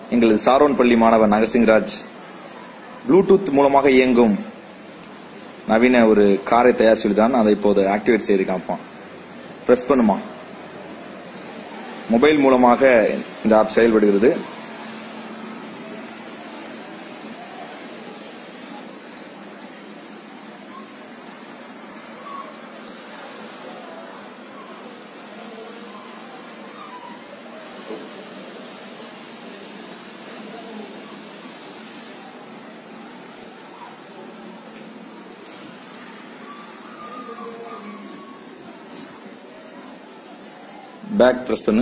எங்களது சாரோன் பள்ளி மாணவர் நகசிங்ராஜ் ப்ளூடூத் மூலமாக இயங்கும் நவீன ஒரு காரை தயார் சொல்லி தான் அதை இப்போது ஆக்டிவேட் செய்து காப்பான் பிரஸ் பண்ணுமா மொபைல் மூலமாக இந்த ஆப் செயல்படுகிறது பேக் பிரஸ் பண்ணு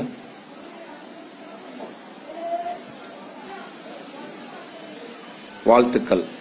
வாழ்த்துக்கள்